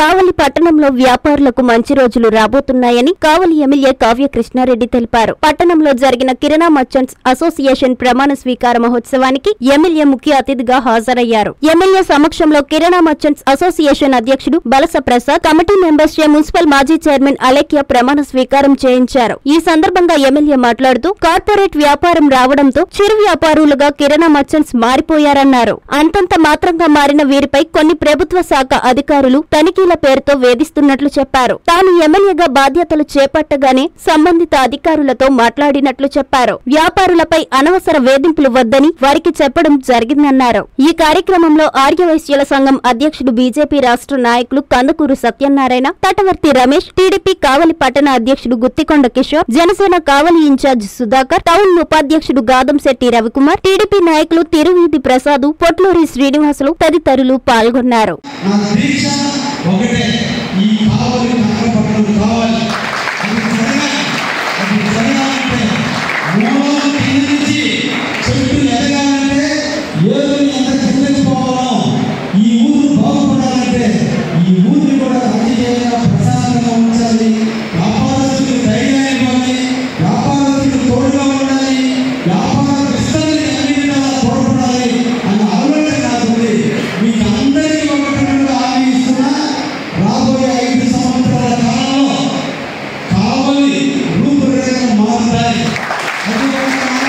కావలి పట్టణంలో వ్యాపారులకు మంచి రోజులు రాబోతున్నాయని కావలి ఎమ్మెల్యే కావ్య కృష్ణారెడ్డి తెలిపారు పట్టణంలో జరిగిన కిరణా మర్చెంట్స్ అసోసియేషన్ ప్రమాణ స్వీకార మహోత్సవానికి ఎమ్మెల్యే ముఖ్య అతిథిగా హాజరయ్యారు ఎమ్మెల్యే సమక్షంలో కిరణా మర్చెంట్స్ అసోసియేషన్ అధ్యక్షుడు బలస ప్రసాద్ కమిటీ మెంబర్స్ చే మున్సిపల్ మాజీ చైర్మన్ అలేఖ్య ప్రమాణ స్వీకారం చేయించారు ఈ సందర్భంగా ఎమ్మెల్యే మాట్లాడుతూ కార్పొరేట్ వ్యాపారం రావడంతో చిరు వ్యాపారులుగా కిరణా మర్చెంట్స్ మారిపోయారన్నారు అంతంత మాత్రంగా మారిన వీరిపై కొన్ని ప్రభుత్వ శాఖ అధికారులు తనిఖీల పేరుతో వేధిస్తున్నట్లు చెప్పారు తాను ఎమ్మెల్యేగా బాధ్యతలు చేపట్టగానే సంబంధిత అధికారులతో మాట్లాడినట్లు చెప్పారు వ్యాపారులపై అనవసర వేధింపులు వద్దని వారికి చెప్పడం జరిగిందన్నారు ఈ కార్యక్రమంలో ఆర్యవైశ్యుల సంఘం అధ్యక్షుడు బీజేపీ రాష్ట్ర నాయకులు కందుకూరు సత్యనారాయణ తటవర్తి రమేష్ టీడీపీ కావలి పట్టణ అధ్యక్షుడు గుత్తికొండ కిషోర్ జనసేన కావలి ఇన్ఛార్జ్ సుధాకర్ టౌన్ ఉపాధ్యక్షుడు గాదంశెట్టి రవికుమార్ టీడీపీ నాయకులు తిరువీధి ప్రసాద్ పొట్లూరి శ్రీనివాసులు తదితరులు పాల్గొన్నారు నా దీక్ష ఒకటే ఈ కావాలి కనపడలు కావాలి అది జరగాలి అది జరగాలంటే మూలం కింద నుంచి చెట్టు ఎదగాలంటే ఏరుని ఎంత కిందకి పోవాలో ఈ ఊరు బాగుపడాలంటే ఈ ఊరిని కూడా రాజకీయంగా ప్రశాంతంగా ఉంచాలి వ్యాపారస్తులకు ధైర్యాన్ని ఇవ్వాలి వ్యాపారస్తులకు తోడుగా ఉండాలి వ్యాపార విస్తరణ అన్ని విధాలా తోడ్పడాలి అన్న ఆలోచన నాకు ఉంది మీకు అందరికీ ఒకటి హామీ ఇస్తున్నా రాబోయే ఐదు సంవత్సరాల కాలంలో కావలి రూపురేఖలు మారుతాయి అది ఒక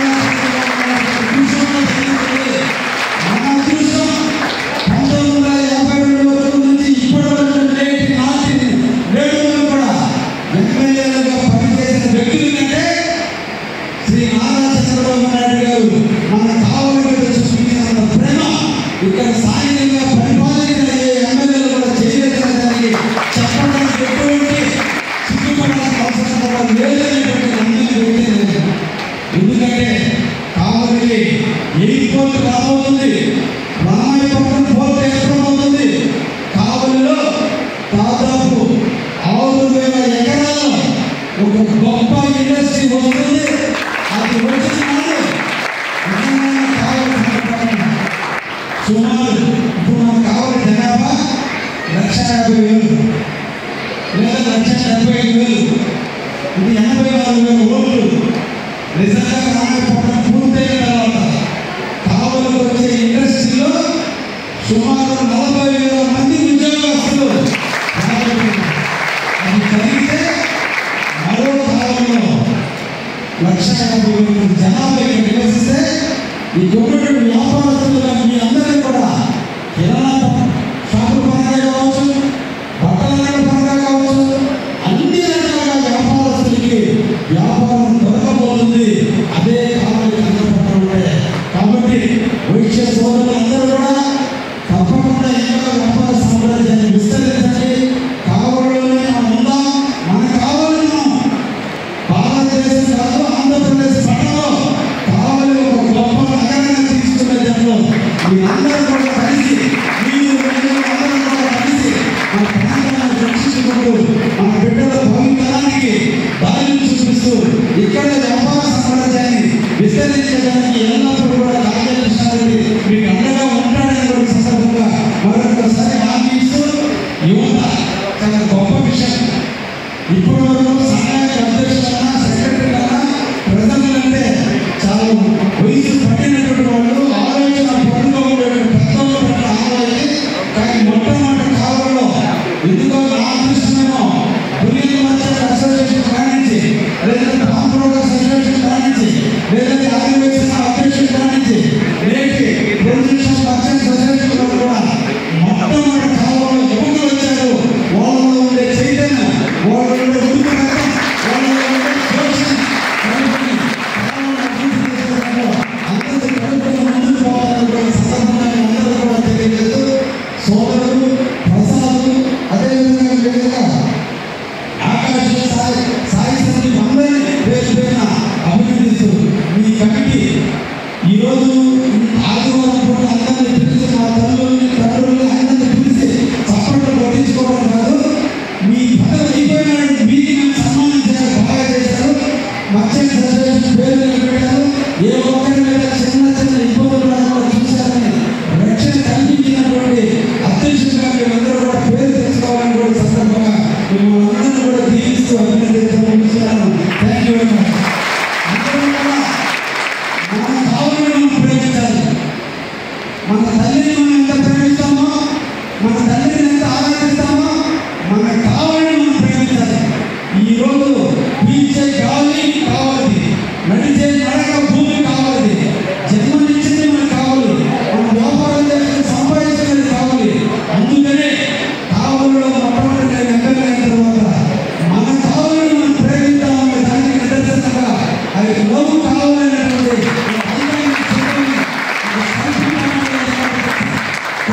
అదృష్టంగా జరిగింది. మన అదృష్టం పంతొమ్మిది వందల యాభై రెండు వరకు నుంచి ఇప్పటి వరకు నేటి నాటి నేడు వరకు కూడా ఎమ్మెల్యేలుగా పనిచేసిన వ్యక్తుల కంటే శ్రీ నారా చంద్రబాబు నాయుడు గారు మన కావలి మీద చూపించినంత ప్రేమ ఇక్కడ స్థానికంగా పరిపాలన ఎమ్మెల్యేలు కూడా చేయలేదని చెప్పడానికి ఎటువంటి సిగ్గుపడాల్సిన అవసరం కూడా లేదనేటువంటి నమ్మకం వ్యక్తి ఎందుకంటే కావలికి ఎయిర్పోర్ట్ రాబోతుంది రామాయపట్నం పోర్ట్ ఏర్పడబోతుంది కావలిలో దాదాపు ఆరు వేల ఎకరాల్లో ఒక గొప్ప ఇండస్ట్రీ వస్తుంది అది వచ్చిన నాడు నిజంగానే కావలి సందర్భంగా సుమారు ఇప్పుడు మనకు కావలి జనాభా లక్ష యాభై వేలు లేదా లక్ష డెబ్బై ఐదు వేలు ఇది ఎనభై నాలుగు వేల ఓట్లు నిజంగా రామాయపట్నం పూర్తయిన తర్వాత కావలికి వచ్చే ఇండస్ట్రీలో సుమారు నలభై వేల మంది ఉద్యోగస్తులు రాబోతున్నారు. అది జరిగితే మరో కాలంలో లక్ష యాభై వేల మంది జనాభా ఇక్కడ నివసిస్తే ఈ గొప్పటి వ్యాపారస్తులుగా మీ అందరికీ కూడా కిరాణా షాపుల పరంగా కావచ్చు బట్టల రంగం పరంగా కావచ్చు అన్ని రకాల వ్యాపారస్తులకి వ్యాపారం దొరకబోతుంది అదే కావాలి కనపడుతుంటే కాబట్టి వైశ్య సోదరులందరూ కూడా తప్పకుండా ఇంకా వ్యాపార సామ్రాజ్యాన్ని విస్తరించండి కావాలని మనం ఉందాం మన కావాలని మనం భారతదేశం కాదు ఆంధ్రప్రదేశ్ పట్టణంలో కావాలి ఒక గొప్ప నగరంగా తీసుకునే దాంట్లో మీరందరూ కూడా కలిసి మీరు నేను అందరం కూడా కలిసి మన ప్రాంతాన్ని రక్షించుకుంటూ మన బిడ్డల భవితరానికి దారిని చూపిస్తూ ఇక్కడ వ్యాపార సామ్రాజ్యాన్ని విస్తరించడానికి ఎల్లప్పుడూ కూడా కావ్య కృష్ణారెడ్డి మీకు అండగా ఉంటాడని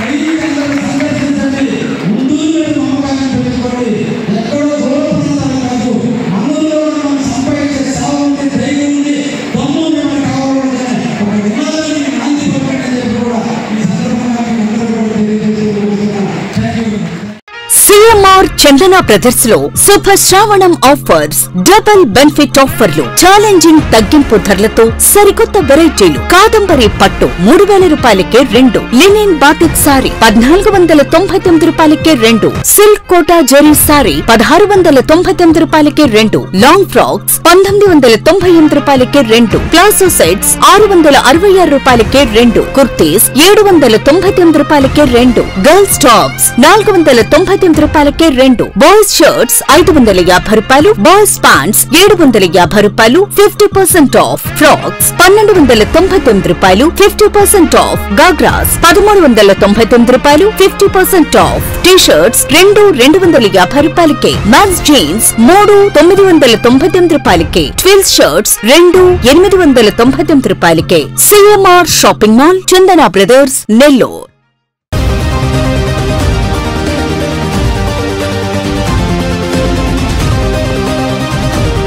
రైతులందరూ సందర్శించండి ముందు మీరు నమ్మకాన్ని పెట్టుకోండి ఎక్కడో దూరం ప్రాంతాలు కాదు మనలో మనం సంపాదించే సేవ ఉంది ధైర్యం ఉంది దమ్ము ఉంది మనకు కావాలంటే ఒక నినాదాన్ని నాంది పలకండి అని చెప్పి కూడా ఈ సందర్భంగా మీకు అందరూ కూడా తెలియజేసుకుంటున్నాను thank you CMR Chandana brothers లో Shubha Shravanam offers double benefit ఆఫర్లు ఛాలెంజింగ్ తగ్గింపు ధరలతో సరికొత్త వెరైటీలు కాదంబరి పట్టు మూడు వేల రూపాయలకే రెండు లినిన్ బాటిక్ సారీ పద్నాలుగు వందల తొంభై తొమ్మిది రూపాయలకే రెండు సిల్క్ కోటా జెరీ సారీ పదహారు వందల తొంభై తొమ్మిది రూపాయలకే రెండు లాంగ్ ఫ్రాక్స్ పంతొమ్మిది వందల తొంభై ఎనిమిది రూపాయలకే రెండు ప్లాసో సెట్స్ ఆరు వందల అరవై ఆరు రూపాయలకే రెండు కుర్తీస్ ఏడు వందల తొంభై తొమ్మిది రూపాయలకే రెండు గర్ల్స్ టాప్స్ నాలుగు వందల తొంభై తొమ్మిది రూపాయలకే రెండు బాయ్స్ షర్ట్స్ ఐదు వందల యాభై రూపాయలు బాయ్స్ ప్యాంట్స్ ఏడు వందల యాభై రూపాయలు ఫిఫ్టీ పర్సెంట్ ఆఫ్ ఫ్రాక్స్ పన్నెండు వందల తొంభై తొమ్మిది రూపాయలు ఫిఫ్టీ పర్సెంట్ ఆఫ్ గాగ్రాస్ పదమూడు వందల తొంభై తొమ్మిది రూపాయలు fifty percent off T shirts రెండు రెండు వందల యాభై రూపాయలకే మ్యాన్స్ జీన్స్ మూడు తొమ్మిది వందల తొంభై తొమ్మిది రూపాయలకే ట్విల్స్ షర్ట్స్ రెండు ఎనిమిది వందల తొంభై తొమ్మిది రూపాయలకే CMR shopping mall Chandana brothers Nellore